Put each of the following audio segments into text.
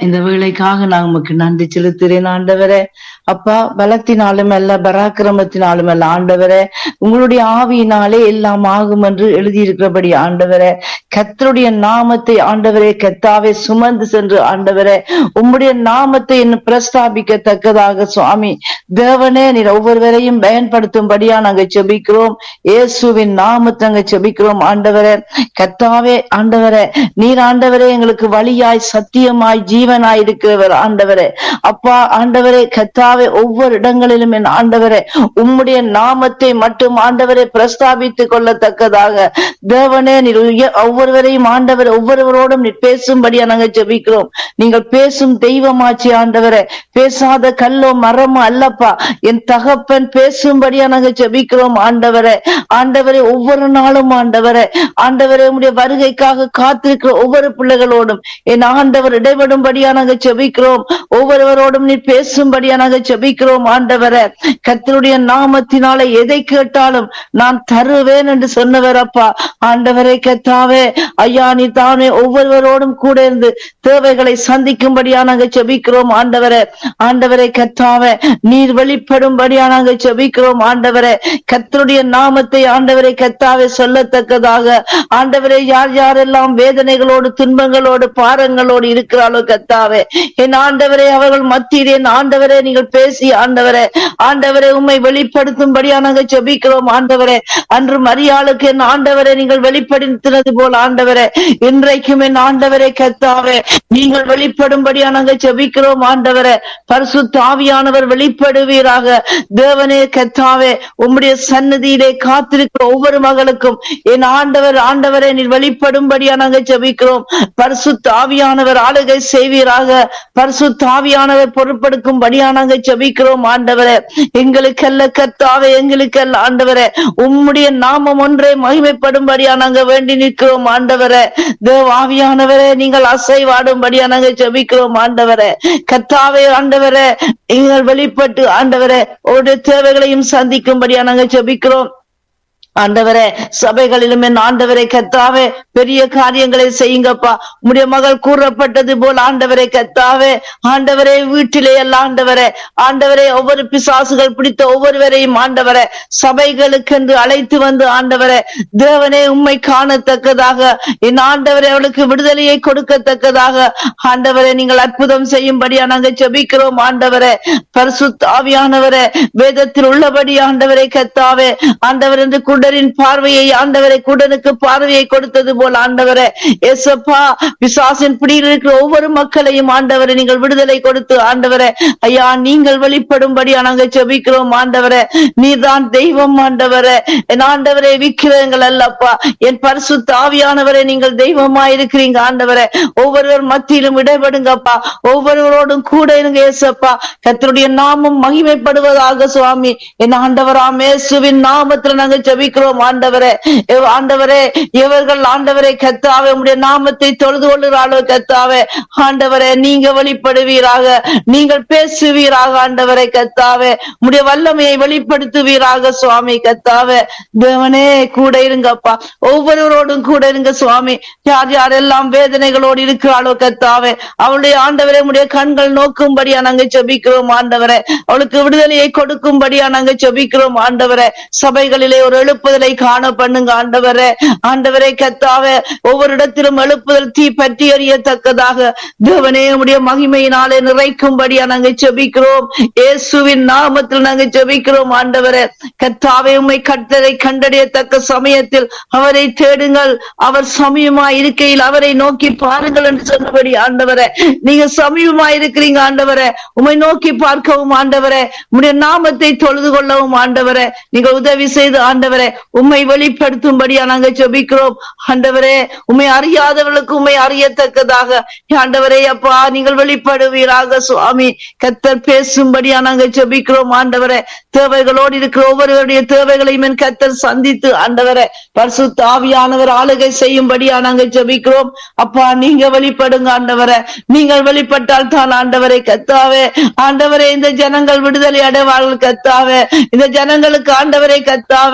இந்த வேலைக்காக நான் உமக்கு நன்றி செலுத்துகிறேன் ஆண்டவரே அப்பா பலத்தினாலும் அல்ல பராக்கிரமத்தினாலும் அல்ல ஆண்டவரே உங்களுடைய ஆவியினாலே எல்லாம் ஆகும் என்று எழுதியிருக்கிறபடி ஆண்டவரே கத்தருடைய நாமத்தை ஆண்டவரே கத்தாவே சுமந்து சென்று ஆண்டவரே உம்முடைய நாமத்தை இன்னும் பிரஸ்தாபிக்கத்தக்கதாக சுவாமி தேவனே நீர் ஒவ்வொருவரையும் பயன்படுத்தும்படியா நாங்க செபிக்கிறோம் இயேசுவின் நாமத்தை நாங்க செபிக்கிறோம் ஆண்டவரே கத்தாவே ஆண்டவரே நீர் ஆண்டவரே எங்களுக்கு வழியாய் சத்தியமாய் ஜீவனாய் இருக்கிறவர் ஆண்டவரே அப்பா ஆண்டவரே கத்தாவே ஒவ்வொரு இடங்களிலும் என் ஆண்டவரே உம்முடைய நாமத்தை மட்டும் ஆண்டவரை பிரஸ்தாபித்துக் கொள்ளத்தக்கதாக தேவனே நீர் உய- ஒவ்வொருவரையும் ஆண்டவர் ஒவ்வொருவரோடும் நீர் பேசும்படியா நாங்க ஜெபிக்கிறோம் நீங்கள் பேசும் தெய்வமாச்சி ஆண்டவரே பேசாத கல்லோ மரமோ அல்லப்பா என் தகப்பன் பேசும்படியா நாங்க ஜெபிக்கிறோம் ஆண்டவரே ஆண்டவரே ஒவ்வொரு நாளும் ஆண்டவரே ஆண்டவரே உம்முடைய வருகைக்காக காத்திருக்கிற ஒவ்வொரு பிள்ளைகளோடும் என் ஆண்டவர் இடைபடும்படியா நாங்க ஜெபிக்கிறோம் ஒவ்வொருவரோடும் நீ பேசும்படியா நாங்க ஜெபிக்கிறோம் ஆண்டவரே கர்த்தருடைய நாமத்தினால எதை கேட்டாலும் நான் தருவேன் என்று சொன்னவர் அப்பா ஆண்டவரை கத்தாவே ஐயா நீ தானே ஒவ்வொருவரோடும் கூட இருந்து தேவைகளை சந்திக்கும்படியா நாங்க ஜெபிக்கிறோம் ஆண்டவரே ஆண்டவரை கத்தாவே நீர் வெளிப்படும்படியா நாங்க ஜெபிக்கிறோம் ஆண்டவரே கர்த்தருடைய நாமத்தை ஆண்டவரை கத்தாவே சொல்லத்தக்கதாக ஆண்டவரே யார் யாரெல்லாம் வேதனைகளோடு துன்பங்களோடு பாரங்களோடு இருக்கிறாளோ கத்தாவே என் ஆண்டவரே அவர்கள் மத்தியில் என் ஆண்டவரே நீங்கள் பேசி ஆண்டவரே ஆண்டவரே உம்மை வெளிப்படுத்தும்படியா நாங்க ஜெபிக்கிறோம் ஆண்டவரே அன்று மரியாளுக்கு என் ஆண்டவரை நீங்கள் வெளிப்படுத்தினது போல் ஆண்டவரே இன்றைக்கும் என் ஆண்டவரை கத்தாவே நீங்கள் வெளிப்படும்படியா நாங்க ஜெபிக்கிறோம் ஆண்டவரே பரிசுத்த ஆவியானவர் வெளிப்படுவீராக தேவனே கத்தாவே உம்முடைய சன்னதியிலே காத்திருக்கிற ஒவ்வொரு மகளுக்கும் என் ஆண்டவர் ஆண்டவரை நீர் வெளிப்படும்படியா நாங்க ஜெபிக்கிறோம் பரிசுத்த ஆவியானவர் ஆளுகை செய்வீராக பரிசுத்த ஆவியானவர் பொறுப்படுக்கும்படியா நாங்க ஜெபிக்கிறோம் ஆண்டவரே எங்களுக்கல்ல கத்தாவே எங்களுக்கல்ல ஆண்டவரே உம்முடைய நாமம் ஒன்றே மகிமைப்படும்படியா நாங்க வேண்டி நிற்கிறோம் ஆண்டவரே தேவ ஆவியானவரே நீங்கள் அசைவாடும்படியா நாங்க ஜெபிக்கிறோம் ஆண்டவரே கத்தாவே ஆண்டவரே நீங்கள் வெளிப்பட்டு ஆண்டவரே ஒரு தேவைகளையும் சந்திக்கும்படியா நாங்க ஜெபிக்கிறோம் ஆண்டவரே சபைகளிலும் என் ஆண்டவரை கத்தாவே பெரிய காரியங்களை செய்யுங்கப்பா உம்முடைய மகள் கூறப்பட்டது போல் ஆண்டவரை கத்தாவே ஆண்டவரே வீட்டிலே அல்ல ஆண்டவரே ஆண்டவரே ஒவ்வொரு பிசாசுகள் பிடித்த ஒவ்வொருவரையும் ஆண்டவரே சபைகளுக்கென்று அழைத்து வந்து ஆண்டவரே தேவனே உம்மை காணத்தக்கதாக என் ஆண்டவரே அவளுக்கு விடுதலையை கொடுக்கத்தக்கதாக ஆண்டவரே நீங்கள் அற்புதம் செய்யும்படியா நாங்க ஜெபிக்கிறோம் ஆண்டவரே பரிசுத்த ஆவியானவரே வேதத்தில் உள்ளபடி ஆண்டவரை கத்தாவே ஆண்டவர் என்று குடரின் பார்வையை ஆண்டவரை குடனுக்கு பார்வையை கொடுத்தது போல் ஆண்டவரே எசப்பா பிசாசின் பிடியில் இருக்கிற ஒவ்வொரு மக்களையும் ஆண்டவரை நீங்கள் விடுதலை கொடுத்து ஆண்டவரே ஐயா நீங்கள் வெளிப்படும்படியா நாங்க ஜெபிக்கிறோம் ஆண்டவரே நீர்தான் தெய்வம் ஆண்டவரே என் ஆண்டவரே விக்கிரங்கள் அல்லப்பா என் பரிசுத்த ஆவியானவரே நீங்கள் தெய்வமா இருக்கிறீங்க ஆண்டவரே ஒவ்வொருவர் மத்தியிலும் இடைபடுங்கப்பா ஒவ்வொருவரோடும் கூட இருங்க ஏசப்பா கர்த்தருடைய நாமம் மகிமைப்படுவதாக சுவாமி என் ஆண்டவராம் இயேசுவின் நாமத்துல நாங்க ஜெபிக்கிறோம் ஆண்டவரே எவ் ஆண்டவரே இவர்கள் ஆண்டவரை கத்தாவே உம்முடைய நாமத்தை தொழுது கொள்ளுகிறாளோ கத்தாவே ஆண்டவரே நீங்க வெளிப்படுவீராக நீங்கள் பேசுவீராக ஆண்டவரை கத்தாவே உம்முடைய வல்லமையை வெளிப்படுத்துவீராக சுவாமி கத்தாவே தேவனே கூட இருங்கப்பா ஒவ்வொருவரோடும் கூட இருங்க சுவாமி யார் யாரெல்லாம் வேதனைகளோடு இருக்கிறாளோ கத்தாவே அவளுடைய ஆண்டவரே உம்முடைய கண்கள் நோக்கும்படியா நாங்க ஜெபிக்கிறோம் ஆண்டவரே அவளுக்கு விடுதலையை கொடுக்கும்படியா நாங்க ஜெபிக்கிறோம் ஆண்டவரே சபைகளிலே ஒரு எழுப்புதலை காண பண்ணுங்க ஆண்டவரே ஆண்டவரே கத்தாவே ஒவ்வொரு இடத்திலும் எழுப்புதல் தீ பற்றி எறியத்தக்கதாக தேவனே உடைய மகிமையினாலே நிறைக்கும்படியா நாங்க ஜெபிக்கிறோம் இயேசுவின் நாமத்தில் நாங்க ஜெபிக்கிறோம் ஆண்டவரே கத்தாவே உம்மை கட்டளை கண்டறியத்தக்க சமயத்தில் அவரை தேடுங்கள் அவர் சமயமா இருக்கையில் அவரை நோக்கி பாருங்கள் என்று சொன்னபடி ஆண்டவரே நீங்க சமீபமா இருக்கிறீங்க ஆண்டவரே உம்மை நோக்கி பார்க்கவும் ஆண்டவரே உம்முடைய நாமத்தை தொழுது கொள்ளவும் ஆண்டவரே நீங்கள் உதவி செய்து ஆண்டவரே உம்மை வெளிப்படுத்தும்படியா நாங்க ஜெபிக்கிறோம் ஆண்டவரே உம்மை அறியாதவர்களுக்கு உம்மை அறியத்தக்கதாக ஆண்டவரே அப்பா நீங்கள் வெளிப்படுவீராக சுவாமி கத்தர் பேசும்படியா நாங்க ஜெபிக்கிறோம் ஆண்டவரே தேவைகளோடு இருக்கிற ஒவ்வொருவருடைய தேவைகளையும் என் கத்தர் சந்தித்து ஆண்டவரே பரிசுத்த ஆவியானவர் ஆளுகை செய்யும்படியா நாங்க ஜெபிக்கிறோம் அப்பா நீங்க வெளிப்படுங்க ஆண்டவரே நீங்கள் வெளிப்பட்டால் தான் ஆண்டவரை கத்தாவே ஆண்டவரே இந்த ஜனங்கள் விடுதலை அடைவார்கள் கத்தாவே இந்த ஜனங்களுக்கு ஆண்டவரை கத்தாவே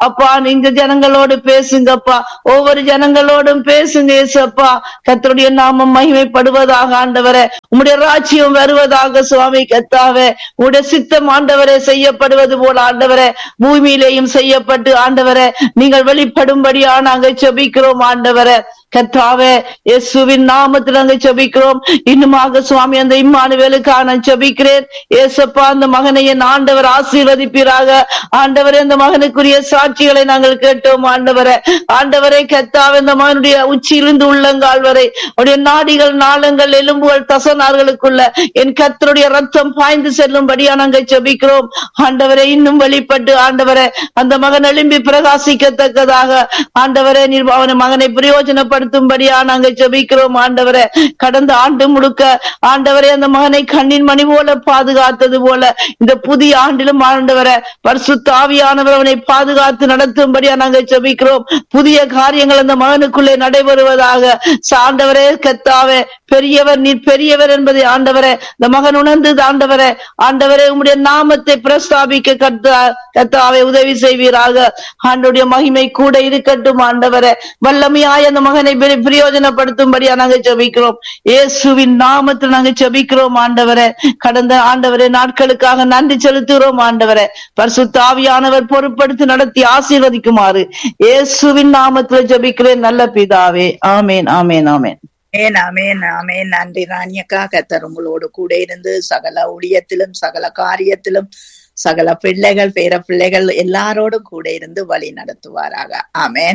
அப்பா நீங்க ஜனங்களோடு பேசுங்கப்பா ஒவ்வொரு ஜனங்களோடும் பேசுங்க ஏசப்பா கர்த்தருடைய நாமம் மகிமைப்படுவதாக ஆண்டவரே உம்முடைய ராஜ்யம் வருவதாக சுவாமி கத்தாவே உம்முடைய சித்தம் ஆண்டவரே செய்யப்படுவது போல ஆண்டவரே பூமியிலேயும் செய்யப்பட்டு ஆண்டவரே நீங்கள் வெளிப்படும்படியா நாங்கள் செபிக்கிறோம் ஆண்டவரே கர்த்தாவே இயேசுவின் நாமத்தில் நாங்கள் செபிக்கிறோம் இன்னுமாக சுவாமி அந்த இம்மானுவேலுக்காக நான் செபிக்கிறேன் ஏசப்பா அந்த மகனை என் ஆண்டவர் ஆசீர்வதிப்பீராக ஆண்டவரே அந்த மகனுக்குரிய சாட்சிகளை நாங்கள் கேட்டோம் ஆண்டவரே ஆண்டவரே கர்த்தாவே இந்த மகனுடைய உச்சியிலிருந்து உள்ளங்கால் வரை அவருடைய நாடிகள் நாளங்கள் எலும்புகள் தசனார்களுக்குள்ள என் கர்த்தருடைய ரத்தம் பாய்ந்து செல்லும்படியா நாங்கள் செபிக்கிறோம் ஆண்டவரே இன்னும் வெளிப்பட்டு ஆண்டவரே அந்த மகன் எழும்பி பிரகாசிக்கத்தக்கதாக ஆண்டவரே நீர் அவன மகனை பிரயோஜனப்படுத்தும்படியா நாங்கள் ஜெபிக்கிறோம் ஆண்டவரே கடந்த ஆண்டு முழுக்க ஆண்டவரே அந்த மகனை கண்ணின் மணி போல பாதுகாத்தது போல இந்த புதிய ஆண்டிலும் ஆண்டவரே பரிசுத்த ஆவியானவர் அவனை பாதுகாத்து நடத்தும்படியா நாங்கள் ஜெபிக்கிறோம் புதிய காரியங்கள் அந்த மகனுக்குள்ளே நடைபெறுவதாக ஆண்டவரே கத்தாவே பெரியவர் நீர் பெரியவர் என்பதை ஆண்டவரே இந்த மகன் உணர்ந்து ஆண்டவரே ஆண்டவரே உம்முடைய நாமத்தை பிரஸ்தாபிக்க கத்தா கத்தாவே உதவி செய்வீராக ஆண்டுடைய மகிமை கூட இருக்கட்டும் ஆண்டவரே வல்லமையாய் அந்த மகனை பிரி- பிரயோஜனப்படுத்தும்படியா நாங்க ஜெபிக்கிறோம் இயேசுவின் நாமத்தில் நாங்க ஜெபிக்கிறோம் ஆண்டவரே கடந்த ஆண்டவரே நாட்களுக்காக நன்றி செலுத்துகிறோம் ஆண்டவரே பரிசுத்த ஆவியானவர் பொறுப்படுத்தி நடத்தி ஆசீர்வதிக்குமாறு இயேசுவின் நாமத்தில் ஜெபிக்கிறேன் நல்ல பிதாவே ஆமேன் ஆமேன் ஆமேன் ஆமென் ஆமென் ஆமென் நன்றி ராணியக்கா கத்தர் உங்களோடு கூட இருந்து சகல ஊழியத்திலும் சகல காரியத்திலும் சகல பிள்ளைகள் பேர பிள்ளைகள் எல்லாரோடும் கூட இருந்து வழி நடத்துவாராக ஆமென்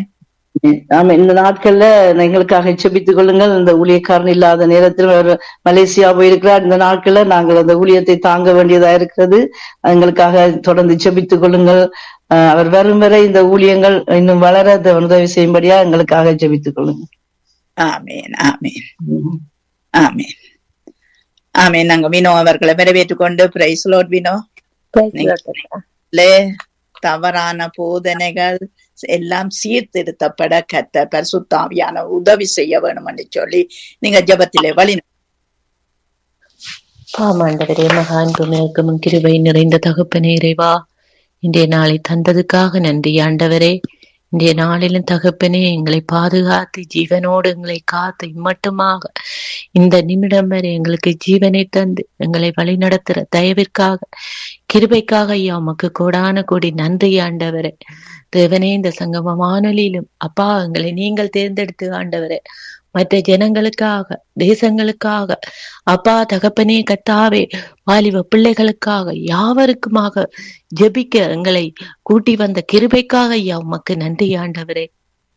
ஆமா இந்த நாட்கள்ல எங்களுக்காக செபித்துக் கொள்ளுங்கள் இந்த ஊழியக்காரன் இல்லாத நேரத்தில் அவர் மலேசியா போயிருக்கிறார் இந்த நாட்கள்ல நாங்கள் அந்த ஊழியத்தை தாங்க வேண்டியதா இருக்கிறது எங்களுக்காக தொடர்ந்து செபித்துக் கொள்ளுங்கள் அஹ் அவர் வரும் வரை இந்த ஊழியங்கள் இன்னும் வளர தேவன் உதவி செய்யும்படியா எங்களுக்காக ஜெபித்துக் கொள்ளுங்கள் ஆமென் ஆமென் ஆமென் ஆமென் நாங்க வினோ அவர்களை வரவேற்றுக் கொண்டு பிரைஸ் லோட் வினோ லே தவறான போதனைகள் எல்லாம் சீர்திருத்தப்பட கத்த பரிசுத்தாவியான உதவி செய்ய வேணும் என்று சொல்லி நீங்க ஜெபத்திலே வழி ஆமாண்டவரே மகான்பும் இறக்கமும் கிருபை நிறைந்த தகப்பனே இறைவா இன்றைய நாளை தந்ததுக்காக நன்றி ஆண்டவரே இன்றைய நாளிலும் தகப்பனே எங்களை பாதுகாத்து ஜீவனோடு எங்களை காத்து இம்மட்டுமாக இந்த நிமிடம் வரை எங்களுக்கு ஜீவனை தந்து எங்களை வழிநடத்துற தயவிற்காக கிருபைக்காக ஐயா உமக்கு கோடான கோடி நன்றி ஆண்டவரே தேவனே இந்த சங்கம வானொலியிலும் அப்பா எங்களை நீங்கள் தேர்ந்தெடுத்து ஆண்டவரே மற்ற ஜனங்களுக்காக தேசங்களுக்காக அப்பா தகப்பனே கத்தாவே வாலிப பிள்ளைகளுக்காக யாவருக்குமாக ஜெபிக்க எங்களை கூட்டி வந்த கிருபைக்காக ஐயா உமக்கு நன்றி ஆண்டவரே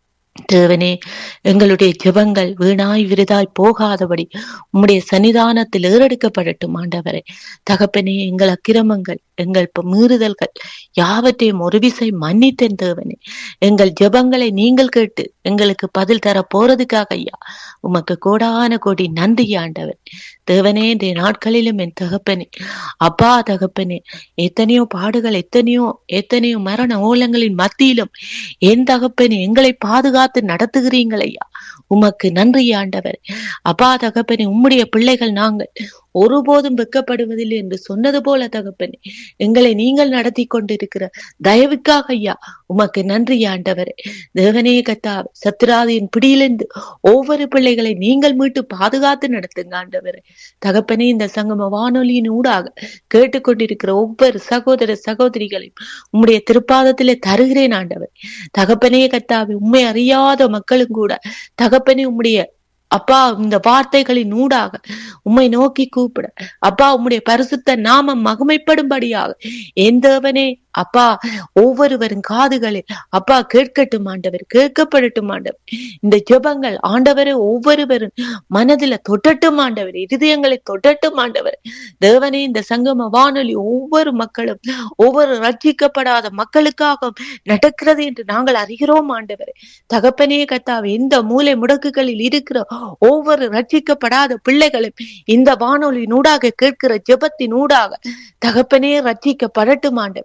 தேவனே எங்களுடைய ஜெபங்கள் வீணாய் விருதாய் போகாதபடி உம்முடைய சன்னிதானத்தில் ஏறெடுக்கப்படட்டும் ஆண்டவரே தகப்பனே எங்கள் அக்கிரமங்கள் எங்கள் ப- மீறுதல்கள் யாவற்றையும் ஒரு விசை மன்னித்தேன் தேவனே எங்கள் ஜெபங்களை நீங்கள் கேட்டு எங்களுக்கு பதில் தர போறதுக்காக ஐயா உமக்கு கோடான கோடி நன்றி ஆண்டவர் தேவனே இந்த நாட்களிலும் என் தகப்பனே அப்பா தகப்பனே எத்தனையோ பாடுகள் எத்தனையோ எத்தனையோ மரண ஓலங்களின் மத்தியிலும் என் தகப்பனே எங்களை பாதுகாத்து நடத்துகிறீங்கள் ஐயா உமக்கு நன்றி ஆண்டவர் அப்பா தகப்பனே உம்முடைய பிள்ளைகள் நாங்கள் ஒருபோதும் வெட்கப்படுவதில்லை என்று சொன்னது போல தகப்பனே எங்களை நீங்கள் நடத்தி கொண்டிருக்கிற தயவுக்காக ஐயா உமக்கு நன்றி ஆண்டவரே தேவனே கத்தா சத்ராதியின் பிடியிலிருந்து ஒவ்வொரு பிள்ளைகளை நீங்கள் மீட்டு பாதுகாத்து நடத்துங்க ஆண்டவரே தகப்பனே இந்த சங்கம வானொலியின் ஊடாக கேட்டுக்கொண்டிருக்கிற ஒவ்வொரு சகோதர சகோதரிகளையும் உம்முடைய திருப்பாதத்திலே தருகிறேன் ஆண்டவர் தகப்பனே கத்தாவே உண்மை அறியாத மக்களும் கூட தகப்பனே உம்முடைய அப்பா இந்த வார்த்தைகளின் ஊடாக உம்மை நோக்கி கூப்பிட அப்பா உம்முடைய பரிசுத்த நாமம் மகிமைப்படும்படியாக எந்தவனே அப்பா ஒவ்வொருவரும் காதுகளில் அப்பா கேட்கட்டும் ஆண்டவர் கேட்கப்படட்டும் ஆண்டவர் இந்த ஜெபங்கள் ஆண்டவரை ஒவ்வொருவரும் மனதில தொட்டட்டும் ஆண்டவர் இருதயங்களை தொட்டட்டும் ஆண்டவர் தேவனே இந்த சங்கம வானொலி ஒவ்வொரு மக்களும் ஒவ்வொரு ரட்சிக்கப்படாத மக்களுக்காக நடக்கிறது என்று நாங்கள் அறிகிறோம் ஆண்டவர் தகப்பனே கத்தாவே இந்த மூலை முடக்குகளில் இருக்கிற ஒவ்வொரு ரட்சிக்கப்படாத பிள்ளைகளும் இந்த வானொலியின் ஊடாக கேட்கிற ஜெபத்தின் ஊடாக தகப்பனே ரட்சிக்கப்படட்டும் ஆண்டவர்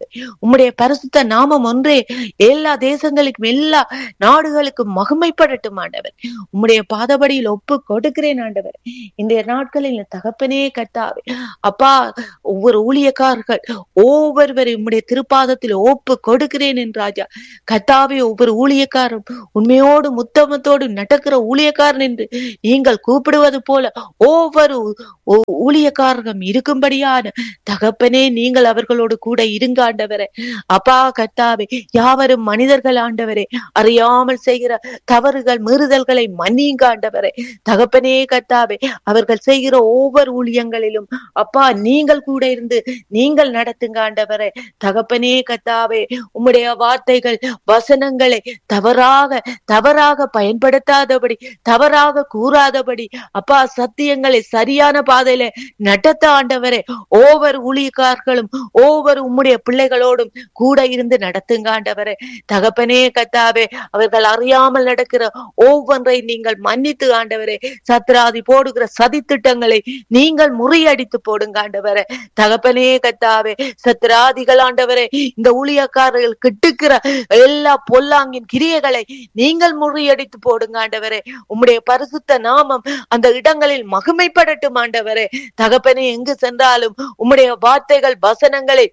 உம்முடைய பரிசுத்த நாமம் ஒன்றே எல்லா தேசங்களுக்கும் எல்லா நாடுகளுக்கும் மகிமைப்படட்டும் ஆண்டவர் உம்முடைய பாதபடியில் ஒப்பு கொடுக்கிறேன் ஆண்டவர் இந்த நாட்களில் தகப்பனே கத்தாவே அப்பா ஒவ்வொரு ஊழியக்காரர்கள் ஒவ்வொருவரையும் உம்முடைய திருப்பாதத்தில் ஒப்பு கொடுக்கிறேன் என் ராஜா கத்தாவே ஒவ்வொரு ஊழியக்காரரும் உண்மையோடு முத்தமத்தோடு நடக்கிற ஊழியக்காரன் என்று நீங்கள் கூப்பிடுவது போல ஒவ்வொரு ஊ- ஊழியக்காரரும் இருக்கும்படியான தகப்பனே நீங்கள் அவர்களோடு கூட இருங்க ஆண்டவரே அப்பா கத்தாவே யாவரும் மனிதர்கள் ஆண்டவரே அறியாமல் செய்கிற தவறுகள் மீறுதல்களை மன்னியுங்க ஆண்டவரே தகப்பனே கத்தாவே அவர்கள் செய்கிற ஒவ்வொரு ஊழியங்களிலும் அப்பா நீங்கள் கூட இருந்து நீங்கள் நடத்துங்க ஆண்டவரே தகப்பனே கத்தாவே உம்முடைய வார்த்தைகள் வசனங்களை தவறாக தவறாக பயன்படுத்தாதபடி தவறாக கூறாதபடி அப்பா சத்தியங்களை சரியான பாதையில நடத்த ஆண்டவரே ஒவ்வொரு ஊழியக்காரர்களும் ஒவ்வொரு உம்முடைய பிள்ளைகளோடும் கூட இருந்து நடத்துங்க ஆண்டவரே தகப்பனே கத்தாவே அவர்கள் அறியாமல் நடக்கிற ஒவ்வொன்றை நீங்கள் மன்னித்து ஆண்டவரே சத்ராதி போடுகிற சதித்திட்டங்களை நீங்கள் முறியடித்து போடுங்க ஆண்டவரே தகப்பனே கத்தாவே சத்ராதிகள் ஆண்டவரே இந்த ஊழியக்காரர்கள் கிட்டுக்கிற எல்லா பொல்லாங்கின் கிரியைகளை நீங்கள் முறியடித்து போடுங்க ஆண்டவரே உம்முடைய பரிசுத்த நாமம் அந்த இடங்களில் மகிமைப்படட்டும் ஆண்டவரே தகப்பனே எங்கு சென்றாலும் உம்முடைய வார்த்தைகள் வசனங்களை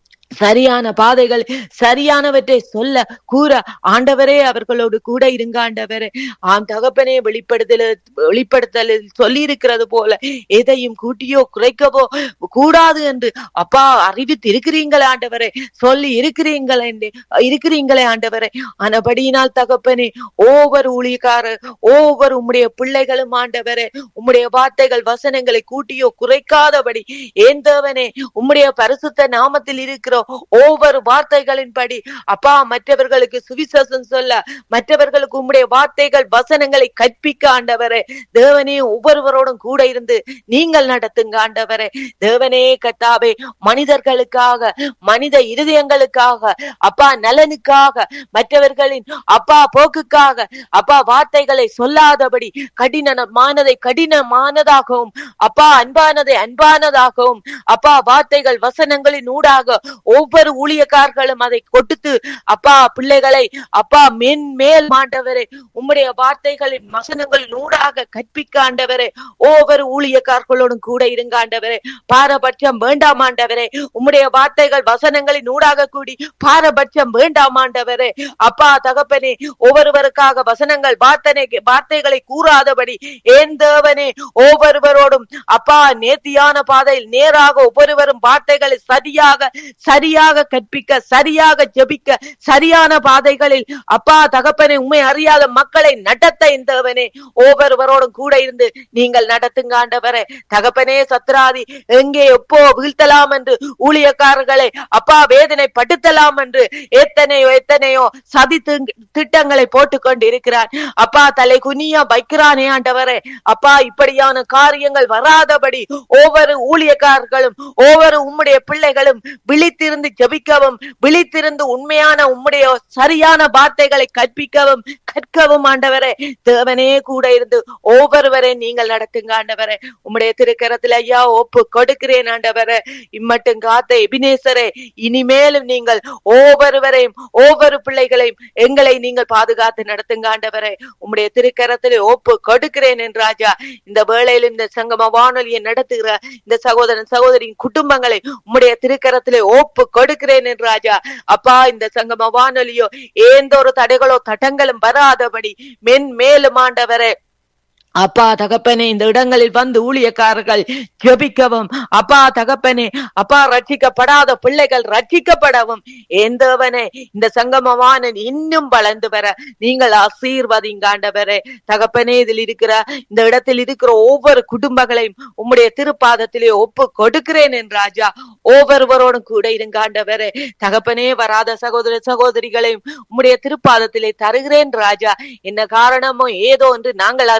சரியான பாதைகள் சரியானவற்றை சொல்ல கூற ஆண்டவரே அவர்களோடு கூட இருங்க ஆண்டவரே ஆம் தகப்பனே வெளிப்படுத்தல வெளிப்படுத்தலில் சொல்லி இருக்கிறது போல எதையும் கூட்டியோ குறைக்கவோ கூடாது என்று அப்பா அறிவித்து இருக்கிறீங்களே ஆண்டவரே சொல்லி இருக்கிறீங்களே இருக்கிறீங்களே ஆண்டவரே ஆனபடியினால் தகப்பனே ஒவ்வொரு ஊழியக்காரர் ஒவ்வொரு உம்முடைய பிள்ளைகளும் ஆண்டவரே உம்முடைய வார்த்தைகள் வசனங்களை கூட்டியோ குறைக்காதபடி ஏன் தேவனே உம்முடைய பரிசுத்த நாமத்தில் இருக்கிற ஒவ்வொரு வார்த்தைகளின்படி அப்பா மற்றவர்களுக்கு சுவிசேஷம் சொல்ல மற்றவர்களுக்கு உம்முடைய வார்த்தைகள் வசனங்களை கற்பிக்க ஆண்டவரே தேவனே ஒவ்வொருவரோடும் கூட இருந்து நீங்கள் நடத்துங்க ஆண்டவரே தேவனே கத்தாவே மனிதர்களுக்காக மனித இருதயங்களுக்காக அப்பா நலனுக்காக மற்றவர்களின் அப்பா போக்குக்காக அப்பா வார்த்தைகளை சொல்லாதபடி கடினமானதை கடினமானதாகவும் அப்பா அன்பானதை அன்பானதாகவும் அப்பா வார்த்தைகள் வசனங்களின் ஊடாக ஒவ்வொரு ஊழியக்காரர்களும் அதை கொடுத்து அப்பா பிள்ளைகளை அப்பா மென்மேல் மாண்டவரே உம்முடைய வார்த்தைகளின் வசனங்களின் ஊடாக கற்பிக்க ஆண்டவரே ஒவ்வொரு ஊழியக்காரர்களோடும் கூட இருங்க ஆண்டவரே பாரபட்சம் வேண்டாம் ஆண்டவரே உம்முடைய வார்த்தைகள் வசனங்களின் ஊடாக கூடி பாரபட்சம் வேண்டாம் ஆண்டவரே அப்பா தகப்பனே ஒவ்வொருவருக்காக வசனங்கள் வார்த்தனை வார்த்தைகளை கூறாதபடி ஏன் தேவனே ஒவ்வொருவரோடும் அப்பா நேர்த்தியான பாதையில் நேராக ஒவ்வொருவரும் வார்த்தைகளை சரியாக சரியாக கற்பிக்க சரியாக ஜெபிக்க சரியான பாதைகளில் அப்பா தகப்பனே உண்மை அறியாத மக்களை நடத்த இந்த தேவனே ஒவ்வொருவரோடும் கூட இருந்து நீங்கள் நடத்துங்க ஆண்டவரே தகப்பனே சத்ராதி எங்கே எப்போ வீழ்த்தலாம் என்று ஊழியக்காரர்களை அப்பா வேதனை படுத்தலாம் என்று எத்தனையோ எத்தனையோ சதி திங்- திட்டங்களை போட்டுக்கொண்டு இருக்கிறார் அப்பா தலை குனியா வைக்கிறானே ஆண்டவரே அப்பா இப்படியான காரியங்கள் வராதபடி ஒவ்வொரு ஊழியக்காரர்களும் ஒவ்வொரு உம்முடைய பிள்ளைகளும் விழித்திருந்து ஜெபிக்கவும் விழித்திருந்து உண்மையான உம்முடைய சரியான வார்த்தைகளை கற்பிக்கவும் கற்கவும் ஆண்டவரே தேவனே கூட இருந்து ஒவ்வொருவரை நீங்கள் நடத்துங்க ஆண்டவரே உம்முடைய திருக்கரத்தில் ஐயா ஒப்பு கொடுக்கிறேன் ஆண்டவரே இம்மட்டும் காத்த எபினேசரே இனிமேலும் நீங்கள் ஒவ்வொருவரையும் ஒவ்வொரு பிள்ளைகளையும் எங்களை நீங்கள் பாதுகாத்து நடத்துங்க ஆண்டவரே உம்முடைய திருக்கரத்தில் ஒப்பு கொடுக்கிறேன் என் ராஜா இந்த வேளையில் இந்த சங்கம வானொலியை நடத்துகிற இந்த சகோதரன் சகோதரியின் குடும்பங்களை உம்முடைய திருக்கரத்திலே ஒப்பு கொடுக்கிறேன் என் ராஜா அப்பா இந்த சங்கம வானொலியோ ஏந்த ஒரு தடைகளோ தடங்களும் வராதபடி மென் மேலும் ஆண்டவரே அப்பா தகப்பனே இந்த இடங்களில் வந்து ஊழியக்காரர்கள் ஜெபிக்கவும் அப்பா தகப்பனே அப்பா ரட்சிக்கப்படாத பிள்ளைகள் ரட்சிக்கப்படவும் ஏந்தவனே இந்த சங்கமவானன் இன்னும் வளர்ந்து வர நீங்கள் ஆசீர்வதிங்க ஆண்டவரே தகப்பனே இதில் இருக்கிற இந்த இடத்தில் இருக்கிற ஒவ்வொரு குடும்பங்களையும் உம்முடைய திருப்பாதத்திலே ஒப்பு கொடுக்கிறேன் என் ராஜா ஒவ்வொருவரோடும் கூட இருங்க ஆண்டவரே தகப்பனே வராத சகோதர சகோதரிகளையும் உம்முடைய திருப்பாதத்திலே தருகிறேன் ராஜா என்ன காரணமோ ஏதோ என்று நாங்கள் அறியோம்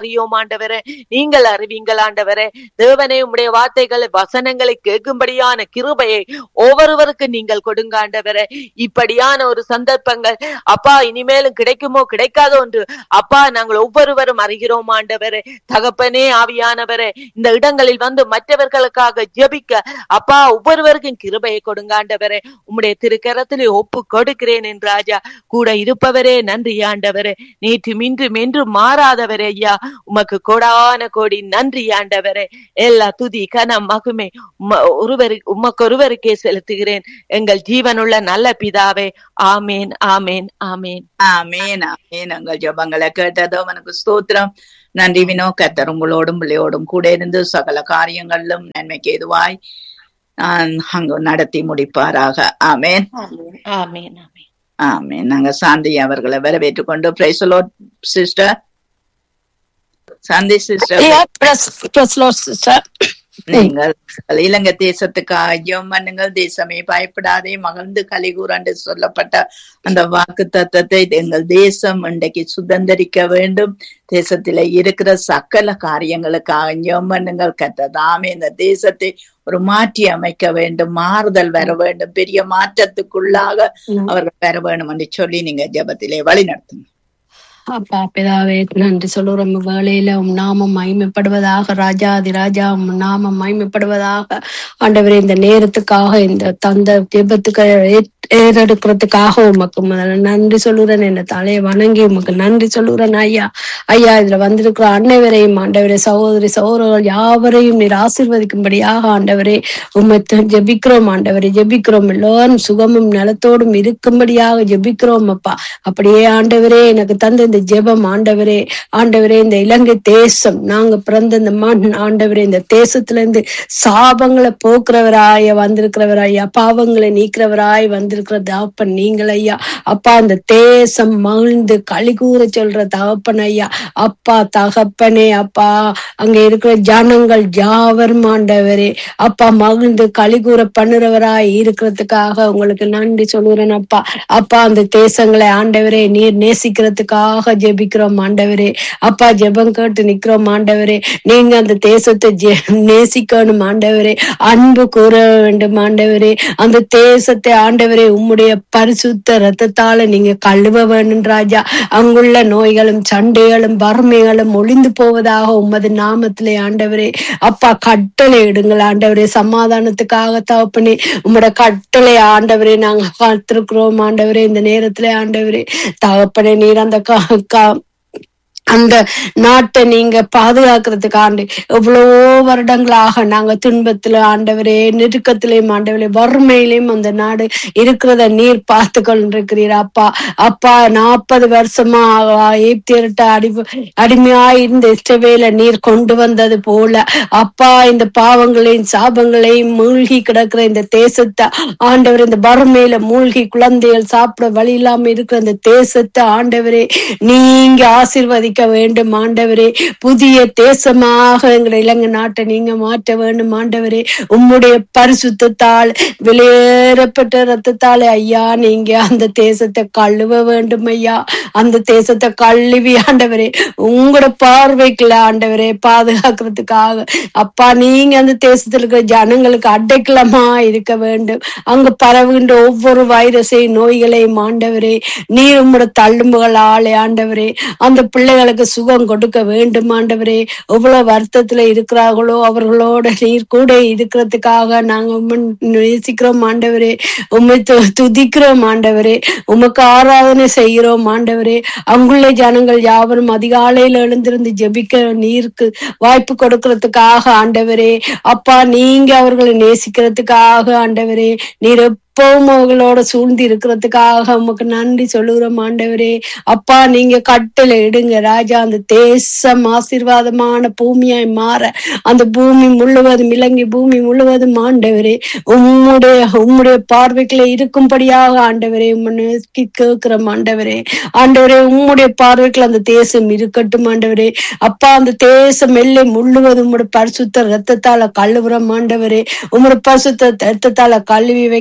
ஆண்டவரே நீங்கள் அறிவீங்கள் ஆண்டவரே தேவனே உம்முடைய வார்த்தைகளை வசனங்களை கேட்கும்படியான கிருபையை ஒவ்வொருவருக்கு நீங்கள் கொடுங்க ஆண்டவரே இப்படியான ஒரு சந்தர்ப்பங்கள் அப்பா இனிமேலும் கிடைக்குமோ கிடைக்காதோ என்று அப்பா நாங்கள் ஒவ்வொருவரும் அறிகிறோம் ஆண்டவரே தகப்பனே ஆவியானவரே இந்த இடங்களில் வந்து மற்றவர்களுக்காக ஜெபிக்க அப்பா ஒவ்வொருவருக்கும் கிருபையை கொடுங்க ஆண்டவரே உம்முடைய திருக்கரத்திலே ஒப்பு கொடுக்கிறேன் என் ராஜா கூட இருப்பவரே நன்றி ஆண்டவரே நேற்று இன்றும் என்று மாறாதவரே ஐயா உமக்கு கோடான கோடி நன்றி ஆண்டவரே எல்லா துதி கனம் மகுமே உம- ஒருவரு உமக்கு ஒருவருக்கே செலுத்துகிறேன் எங்கள் ஜீவனுள்ள நல்ல பிதாவே ஆமேன் ஆமேன் ஆமேன் ஆமேன் ஆமேன் உங்கள் ஜெபங்களை கேட்டதோ உனக்கு ஸ்தோத்திரம் நன்றி வினோ கத்தர் உங்களோடும் பிள்ளையோடும் கூட இருந்து சகல காரியங்களிலும் நன்மைக்கு எதுவாய் நான் அங்கு நடத்தி முடிப்பாராக ஆமேன் ஆமேன் ஆமேன் ஆமேன் ஆமேன் நாங்க சாந்தி அவர்களை வரவேற்றுக் கொண்டு பிரைசலோ sister Shanti sister Yeah, press, press Lord, sister. நீங்கள் இலங்கை தேசத்துக்காக ஜெபம் பண்ணுங்கள் தேசமே பயப்படாதே மகிழ்ந்து கலிகூரண்டு சொல்லப்பட்ட அந்த வாக்கு தத்தத்தை எங்கள் தேசம் இன்றைக்கு சுதந்திரிக்க வேண்டும் தேசத்தில இருக்கிற சகல காரியங்களுக்காக ஜெபம் பண்ணுங்கள் கத்ததாமே இந்த தேசத்தை ஒரு மாற்றி அமைக்க வேண்டும் மாறுதல் வர வேண்டும் பெரிய மாற்றத்துக்குள்ளாக அவர்கள் வர வேண்டும் என்று சொல்லி நீங்க ஜெபத்திலே வழி நடத்துங்க அப்பா பிதாவே நன்றி சொல்லுறோம் வேலையில உம் நாமம் மகிமைப்படுவதாக ராஜாதி ராஜா உம் நாமம் மகிமைப்படுவதாக ஆண்டவரே இந்த நேரத்துக்காக இந்த தந்த ஜெபத்துக்கு ஏ- ஏறெடுக்கிறதுக்காக உமக்கு முதல்ல நன்றி சொல்லுறேன் என்ன தலையை வணங்கி உமக்கு நன்றி சொல்லுறேன் ஐயா ஐயா இதுல வந்திருக்கிற அன்னைவரையும் ஆண்டவரே சகோதரி சகோதரர்கள் யாவரையும் நீர் ஆசீர்வதிக்கும்படியாக ஆண்டவரே உம்மை த- ஜெபிக்கிறோம் ஆண்டவரே ஜெபிக்கிறோம் எல்லோரும் சுகமும் நலத்தோடும் இருக்கும்படியாக ஜெபிக்கிறோம் அப்பா அப்படியே ஆண்டவரே எனக்கு தந்த இந்த ஜெபம் ஆண்டவரே ஆண்டவரே இந்த இலங்கை தேசம் நாங்க பிறந்த இந்த மண் ஆண்டவரே இந்த தேசத்துல இருந்து சாபங்களை போக்குறவராய வந்திருக்கிறவராயா பாவங்களை நீக்கிறவராய் வந்திருக்கிற தகப்பன் நீங்கள் ஐயா அப்பா அந்த தேசம் மகிழ்ந்து கலிகூற சொல்ற தகப்பன் ஐயா அப்பா தகப்பனே அப்பா அங்க இருக்கிற ஜனங்கள் யாவரும் ஆண்டவரே அப்பா மகிழ்ந்து கலிகூற பண்ணுறவராய் இருக்கிறதுக்காக உங்களுக்கு நன்றி சொல்லுறேன் அப்பா அப்பா அந்த தேசங்களை ஆண்டவரே நீர் நேசிக்கிறதுக்காக ஜெபிக்கிறோம் ஆண்டவரே அப்பா ஜெபம் கேட்டு நிக்கிறோம் ஆண்டவரே நீங்க அந்த தேசத்தை ஜெ- நேசிக்கணும் ஆண்டவரே அன்பு கூற வேண்டும் ஆண்டவரே அந்த தேசத்தை ஆண்டவரே உம்முடைய பரிசுத்த ரத்தத்தால நீங்க கழுவ வேண்டும் ராஜா அங்குள்ள நோய்களும் சண்டைகளும் வறுமைகளும் ஒளிந்து போவதாக உமது நாமத்திலே ஆண்டவரே அப்பா கட்டளை இடுங்கள் ஆண்டவரே சமாதானத்துக்காக தகப்பனே உம்மோட கட்டளை ஆண்டவரே நாங்க பார்த்திருக்கிறோம் ஆண்டவரே இந்த நேரத்துல ஆண்டவரே தகப்பனே நீர் அந்த கா- கா- அந்த நாட்டை நீங்க பாதுகாக்கிறதுக்கு ஆண்டு எவ்வளவோ வருடங்களாக நாங்க துன்பத்துல ஆண்டவரே நெருக்கத்திலையும் ஆண்டவரே வறுமையிலையும் அந்த நாடு இருக்கிறத நீர் பார்த்து கொண்டிருக்கிறீர் அப்பா அப்பா நாற்பது வருஷமா ஏப்தியர்கிட்ட அடி அடிமையாய் இருந்த இஷ்டவேல நீர் கொண்டு வந்தது போல அப்பா இந்த பாவங்களையும் சாபங்களையும் மூழ்கி கிடக்கிற இந்த தேசத்தை ஆண்டவர் இந்த வறுமையில மூழ்கி குழந்தைகள் சாப்பிட வழி இல்லாம இருக்கிற இந்த தேசத்தை ஆண்டவரே நீங்க ஆசீர்வதிக்க வேண்டும் ஆண்டவரே புதிய தேசமாக எங்களை இலங்கை நாட்டை நீங்க மாற்ற வேண்டும் ஆண்டவரே உம்முடைய பரிசுத்தத்தால் வெளியேறப்பட்ட ரத்தத்தாலே ஐயா நீங்க அந்த தேசத்தை கழுவ வேண்டும் ஐயா அந்த தேசத்தை கழுவி ஆண்டவரே உங்களோட பார்வைக்குள்ள ஆண்டவரே பாதுகாக்கிறதுக்காக அப்பா நீங்க அந்த தேசத்துல இருக்கிற ஜனங்களுக்கு அடைக்கலமா இருக்க வேண்டும் அங்க பரவுகின்ற ஒவ்வொரு வைரஸையும் நோய்களையும் ஆண்டவரே நீர் உம்மோட தள்ளும்புகள் ஆளே ஆண்டவரே அந்த பிள்ளைகளுக்கு சுகம் கொடுக்க வேண்டும் ஆண்டவரே எவ்வளவு வருத்தத்துல இருக்கிறார்களோ அவர்களோட நீர் கூட இருக்கிறதுக்காக நாங்க உம்மை நேசிக்கிறோம் ஆண்டவரே உம்மை து- துதிக்கிறோம் ஆண்டவரே உமக்கு ஆராதனை செய்கிறோம் ஆண்டவரே அங்குள்ள ஜனங்கள் யாவரும் அதிகாலையில எழுந்திருந்து ஜெபிக்க நீருக்கு வாய்ப்பு கொடுக்கறதுக்காக ஆண்டவரே அப்பா நீங்க அவர்களை நேசிக்கிறதுக்காக ஆண்டவரே நீர் எப்பவும் அவர்களோட சூழ்ந்து இருக்கிறதுக்காக உமக்கு நன்றி சொல்லுகிறோம் ஆண்டவரே அப்பா நீங்க கட்டளை இடுங்க ராஜா அந்த தேசம் ஆசீர்வாதமான பூமியாய் மாற அந்த பூமி முழுவதும் இலங்கை பூமி முழுவதும் ஆண்டவரே உம்முடைய உம்முடைய பார்வைக்குள்ள இருக்கும்படியாக ஆண்டவரே உம்மை நோக்கி கேட்கிறோம் ஆண்டவரே ஆண்டவரே உம்முடைய பார்வைக்குள்ள அந்த தேசம் இருக்கட்டும் ஆண்டவரே அப்பா அந்த தேசம் எல்லை முழுவதும் உம்முடைய பரிசுத்த ரத்தத்தால கழுவுறோம் ஆண்டவரே உம்முடைய பரிசுத்த ரத்தத்தால கழுவி வைக்கிறோம்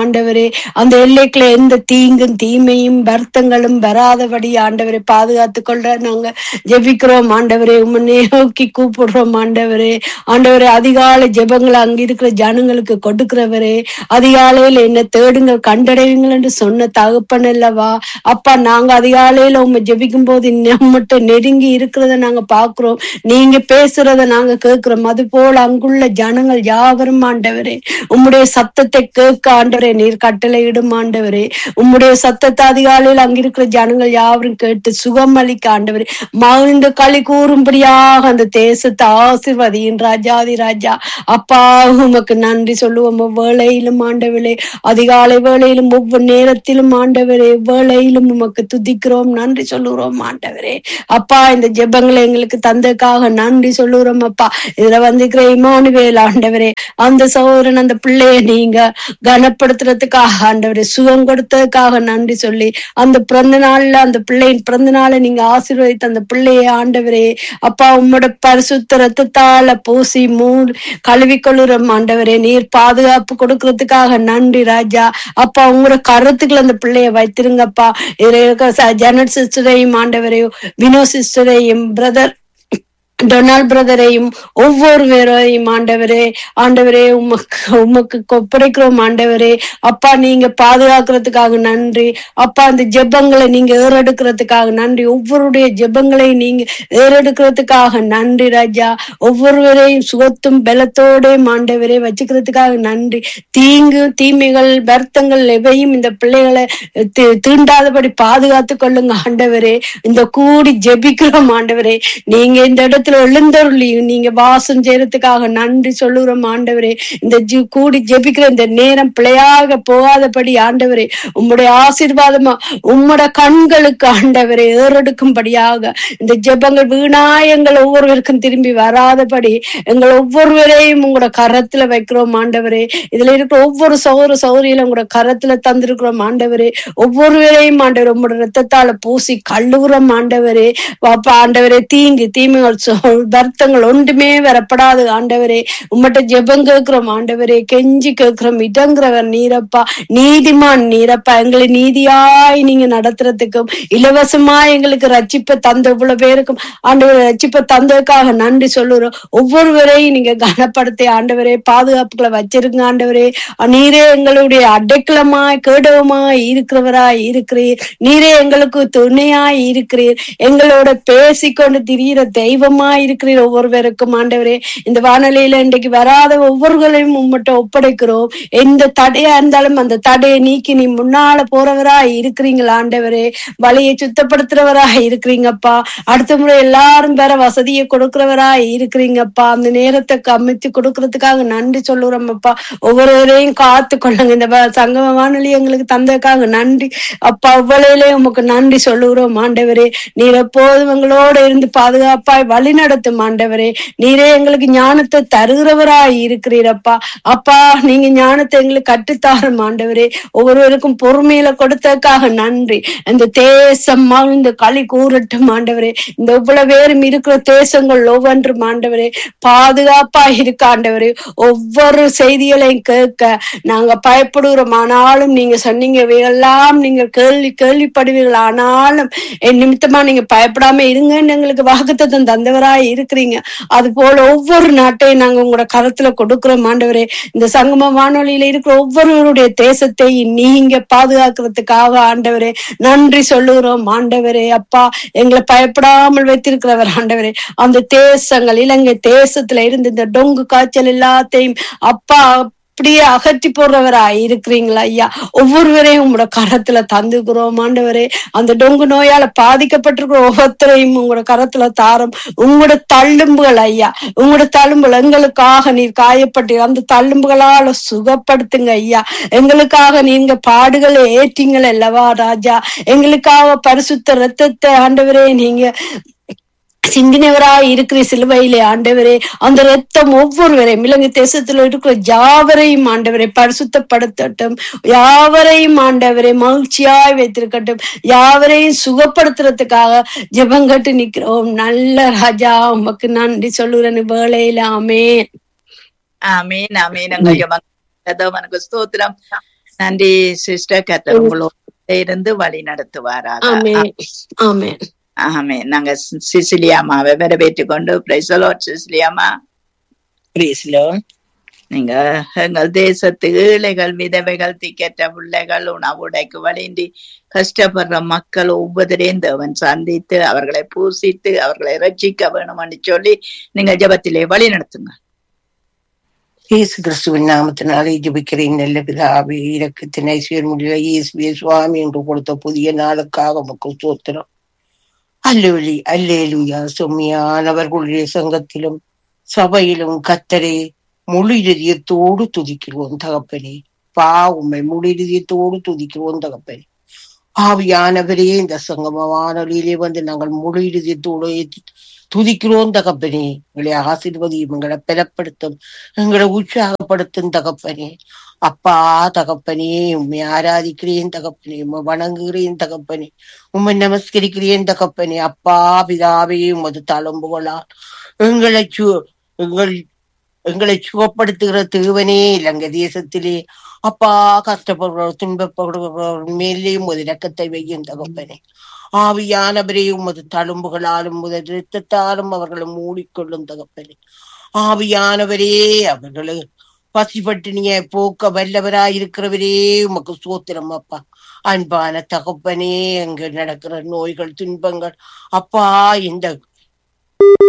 ஆண்டவரே அந்த எல்லைக்குள்ள எந்த தீங்கும் தீமையும் வருத்தங்களும் வராதபடி ஆண்டவரை பாதுகாத்துக் கொள்ள நாங்க ஜெபிக்கிறோம் ஆண்டவரே உம்மை நோக்கி கூப்பிடுறோம் ஆண்டவரே ஆண்டவரே அதிகாலை ஜெபங்களை அங்க இருக்கிற ஜனங்களுக்கு கொடுக்கிறவரே அதிகாலையில என்ன தேடுங்கள் கண்டடையுங்கள் என்று சொன்ன தகப்பன் அல்லவா அப்பா நாங்க அதிகாலையில உண்மை ஜெபிக்கும் போது நம்மகிட்ட நெருங்கி இருக்கிறத நாங்க பாக்குறோம் நீங்க பேசுறத நாங்க கேட்கிறோம் அது போல அங்குள்ள ஜனங்கள் யாவரும் ஆண்டவரே உம்முடைய சத்தத்தை கேட்க ஆண்டவரே நீர் கட்டளை இடும் ஆண்டவரே உம்முடைய சத்தத்தை அதிகாலையில் அங்கிருக்கிற ஜனங்கள் யாவரும் கேட்டு சுகம் அளிக்க ஆண்டவரே மகிழ்ந்து களி கூறும்படியாக அந்த தேசத்தை ஆசிர்வதியின் ராஜாதி ராஜா அப்பா உமக்கு நன்றி சொல்லுவோம் வேளையிலும் ஆண்டவரே அதிகாலை வேளையிலும் ஒவ்வொரு நேரத்திலும் ஆண்டவரே வேளையிலும் உமக்கு துதிக்கிறோம் நன்றி சொல்லுகிறோம் ஆண்டவரே அப்பா இந்த ஜெபங்களை எங்களுக்கு தந்ததுக்காக நன்றி சொல்லுகிறோம் அப்பா இதுல வந்திருக்கிற இமானுவேல் ஆண்டவரே அந்த சகோதரன் அந்த பிள்ளைய நீங்க கனப்படுத்துறதுக்காக ஆண்டவரே சுகம் கொடுத்ததுக்காக நன்றி சொல்லி அந்த பிறந்த நாள்ல அந்த பிள்ளையின் பிறந்த நாளை நீங்க ஆசீர்வதித்த அந்த பிள்ளைய ஆண்டவரே அப்பா உம்மோட பரிசுத்த ரத்தத்தால பூசி மூ கழுவி கொள்ளுறோம் ஆண்டவரே நீர் பாதுகாப்பு கொடுக்கறதுக்காக நன்றி ராஜா அப்பா உங்களோட கருத்துக்கள் அந்த பிள்ளைய வைத்திருங்கப்பா இதுல இருக்க ச- ஜனட் சிஸ்டரையும் ஆண்டவரையும் வினோ சிஸ்டரையும் பிரதர் டொனால்ட் பிரதரையும் ஒவ்வொரு பேரையும் ஆண்டவரே ஆண்டவரே உமக்கு உமக்கு ஒப்படைக்கிறோம் ஆண்டவரே அப்பா நீங்க பாதுகாக்கிறதுக்காக நன்றி அப்பா அந்த ஜெபங்களை நீங்க ஏறெடுக்கிறதுக்காக நன்றி ஒவ்வொருடைய ஜெபங்களை நீங்க ஏறெடுக்கிறதுக்காக நன்றி ராஜா ஒவ்வொருவரையும் சுகத்தும் பலத்தோடையும் ஆண்டவரே வச்சுக்கிறதுக்காக நன்றி தீங்கு தீமைகள் வருத்தங்கள் எவையும் இந்த பிள்ளைகளை தீ- தீண்டாதபடி பாதுகாத்து கொள்ளுங்க ஆண்டவரே இந்த கூடி ஜெபிக்கிறோம் ஆண்டவரே நீங்க இந்த இடத்துல எழுந்தருளி நீங்க வாசம் செய்யறதுக்காக நன்றி சொல்லுகிறோம் ஆண்டவரே இந்த ஜி- கூடி ஜெபிக்கிற இந்த நேரம் பிழையாக போகாதபடி ஆண்டவரே உம்முடைய ஆசீர்வாதமா உம்மோட கண்களுக்கு ஆண்டவரே ஏறெடுக்கும்படியாக இந்த ஜெபங்கள் வீணாயங்கள் ஒவ்வொருவருக்கும் திரும்பி வராதபடி எங்கள் ஒவ்வொருவரையும் உங்களோட கரத்துல வைக்கிறோம் ஆண்டவரே இதுல இருக்கிற ஒவ்வொரு சௌர சௌரியில உங்களோட கரத்துல தந்திருக்கிறோம் ஆண்டவரே ஒவ்வொருவரையும் ஆண்டவர் உங்களோட ரத்தத்தால பூசி கழுவுறோம் ஆண்டவரே அப்பா ஆண்டவரே தீங்கு தீமைகள் சொ- வருத்தங்கள் ஒன்றுமே வரப்படாது ஆண்டவரே உம்மட்ட ஜெபம் கேட்கிறோம் ஆண்டவரே கெஞ்சி கேட்கிறோம் இடங்கிறவர் நீரப்பா நீதிமான் நீரப்பா எங்களை நீதியாய் நீங்க நடத்துறதுக்கும் இலவசமா எங்களுக்கு ரட்சிப்பை தந்த இவ்வளவு பேருக்கும் ஆண்டவர் ரட்சிப்பை தந்ததுக்காக நன்றி சொல்லுறோம் ஒவ்வொருவரையும் நீங்க கனப்படுத்தி ஆண்டவரே பாதுகாப்புகளை வச்சிருங்க ஆண்டவரே நீரே எங்களுடைய அடைக்கலமாய் கேடவமாய் இருக்கிறவராய் இருக்கிறீர் நீரே எங்களுக்கு துணையாய் இருக்கிறீர் எங்களோட பேசிக்கொண்டு திரியிற தெய்வமாய் இருக்கிறீர் ஒவ்வொருவருக்கும் ஆண்டவரே இந்த வானொலியில இன்றைக்கு வராத ஒவ்வொருவர்களையும் உம்மட்ட ஒப்படைக்கிறோம் எந்த தடையா இருந்தாலும் அந்த தடையை நீக்கி நீ முன்னால போறவராய் இருக்கிறீங்களா ஆண்டவரே வழியை சுத்தப்படுத்துறவராய் இருக்கிறீங்கப்பா அடுத்த முறை எல்லாரும் வேற வசதியை கொடுக்கிறவராய் இருக்கிறீங்கப்பா அந்த நேரத்தை அமைத்து கொடுக்கறதுக்காக நன்றி சொல்லுறோம் அப்பா ஒவ்வொருவரையும் காத்து கொள்ளுங்க இந்த வ- சங்கம வானொலி எங்களுக்கு தந்ததுக்காக நன்றி அப்பா அவ்வளையிலே உமக்கு நன்றி சொல்லுகிறோம் ஆண்டவரே நீர் எப்போதும் எங்களோட இருந்து பாதுகாப்பாய் வழி நடத்தும் ஆண்டவரே நீரே எங்களுக்கு ஞானத்தை தருகிறவராய் இருக்கிறீரப்பா அப்பா நீங்க ஞானத்தை எங்களுக்கு கற்றுத்தாரும் ஆண்டவரே ஒவ்வொருவருக்கும் பொறுமையில கொடுத்ததுக்காக நன்றி இந்த தேசம் மகிழ்ந்து களி கூறட்டும் ஆண்டவரே இந்த இவ்வளவு பேரும் இருக்கிற தேசங்கள் ஒவ்வொன்றும் ஆண்டவரே பாதுகாப்பா இருக்க ஆண்டவரே ஒவ்வொரு செய்திகளையும் கேட்க நாங்க பயப்படுகிறோம் ஆனாலும் நீங்க சொன்னீங்க இவையெல்லாம் நீங்க கேள்வி கேள்விப்படுவீர்கள் ஆனாலும் என் நிமித்தமா நீங்க பயப்படாம இருங்கன்னு எங்களுக்கு வாக்குத்தத்தம் தந்தவராய் இருக்கிறீங்க அது போல ஒவ்வொரு நாட்டையும் நாங்க உங்களோட கருத்துல கொடுக்கிறோம் ஆண்டவரே இந்த சங்கம வானொலியில இருக்கிற ஒவ்வொருவருடைய தேசத்தை நீங்க பாதுகாக்கிறதுக்காக ஆண்டவரே நன்றி சொல்லுகிறோம் ஆண்டவரே அப்பா எங்களை பயப்படாமல் வைத்திருக்கிறவர் ஆண்டவரே அந்த தேசங்கள் இலங்கை தேசத்துல இருந்து இந்த டொங்கு காய்ச்சல் எல்லாத்தையும் அப்பா அப்படியே அகற்றி போடுறவரா இருக்கிறீங்களா ஐயா ஒவ்வொருவரையும் உங்களோட கரத்துல தந்துக்கிறோம் ஆண்டவரே அந்த டொங்கு நோயால பாதிக்கப்பட்டிருக்கிற ஒவ்வொருத்தரையும் உங்களோட கரத்துல தாரும் உங்களோட தள்ளும்புகள் ஐயா உங்களோட தழும்புகள் எங்களுக்காக நீர் காயப்பட்டு அந்த தள்ளும்புகளால சுகப்படுத்துங்க ஐயா எங்களுக்காக நீங்க பாடுகளை ஏற்றீங்கள் அல்லவா ராஜா எங்களுக்காக பரிசுத்த ரத்தத்தை ஆண்டவரே நீங்க சிந்தினவராய் இருக்கிற சிலுவையிலே ஆண்டவரே அந்த ரத்தம் ஒவ்வொருவரையும் இலங்கை தேசத்துல இருக்கிற யாவரையும் ஆண்டவரை பரிசுத்தப்படுத்தட்டும் யாவரையும் ஆண்டவரை மகிழ்ச்சியாய் வைத்திருக்கட்டும் யாவரையும் சுகப்படுத்துறதுக்காக ஜெபங்கட்டு நிக்கிறோம் நல்ல ராஜா உமக்கு நன்றி சொல்லுறேன் வேளையில ஆமே ఆమెన్ ఆమెన్ అంగయ్య మనకు స్తోత్రం நன்றி சிஸ்டர் கத்தர் உங்களோட இருந்து வழி நடத்துவாராக ஆமென் ஆமென் ஆமே நாங்க சி- சிசிலியாமாவை வரவேற்றுக் கொண்டு பிரைசலோட் சிசிலியாமா நீங்க எங்கள் தேசத்து ஏழைகள் விதவைகள் திக்கற்ற பிள்ளைகள் உணவுடைக்கு வழிந்தி கஷ்டப்படுற மக்கள் ஒவ்வொருவரையும் தேவன் சந்தித்து அவர்களை பூசித்து அவர்களை ரட்சிக்க வேணும்னு சொல்லி நீங்க ஜெபத்திலே வழி நடத்துங்க இயேசு கிறிஸ்துவின் நாமத்தினாலே ஜெபிக்கிறேன் நல்ல பிதாவே இரக்கத்தின் ஐஸ்வர் முடியல இயேசுவே சுவாமி என்று கொடுத்த புதிய நாளுக்காக உமக்கு சோத்திரம் அல்லுவலி அல்லேலுயா செம்மையானவர்களுடைய சங்கத்திலும் சபையிலும் கத்தரே முழு இதயத்தோடு துதிக்கிறோம் தகப்பனே பா உம்மை முழு இதயத்தோடு துதிக்கிறோம் தகப்பனே ஆவியானவரே இந்த சங்கம வானொலியிலே வந்து நாங்கள் முழு இதயத்தோடு துதிக்கிறோம் தகப்பனே எங்களை ஆசீர்வதியும் எங்களை பலப்படுத்தும் எங்களை உற்சாகப்படுத்தும் தகப்பனே அப்பா தகப்பனே உண்மை ஆராதிக்கிறேன் தகப்பனே உம்மை வணங்குகிறேன் தகப்பனே உம்மை நமஸ்கரிக்கிறேன் தகப்பனே அப்பா பிதாவே உமது தழும்புகளால் எங்களை சு எங்கள் எங்களை சுகப்படுத்துகிற தேவனே இலங்கை தேசத்திலே அப்பா கஷ்டப்படுறவர் துன்பப்படுறவர் மேலேயும் உமது இரக்கத்தை வையும் தகப்பனே ஆவியானவரே உமது தழும்புகளாலும் உமது இரத்தத்தாலும் அவர்களை மூடிக்கொள்ளும் தகப்பனே ஆவியானவரே அவர்களை பசிப்பட்டினிய போக்க வல்லவராயிருக்கிறவரே உமக்கு சோத்திரம் அப்பா அன்பான தகப்பனே அங்க நடக்கிற நோய்கள் துன்பங்கள் அப்பா இந்த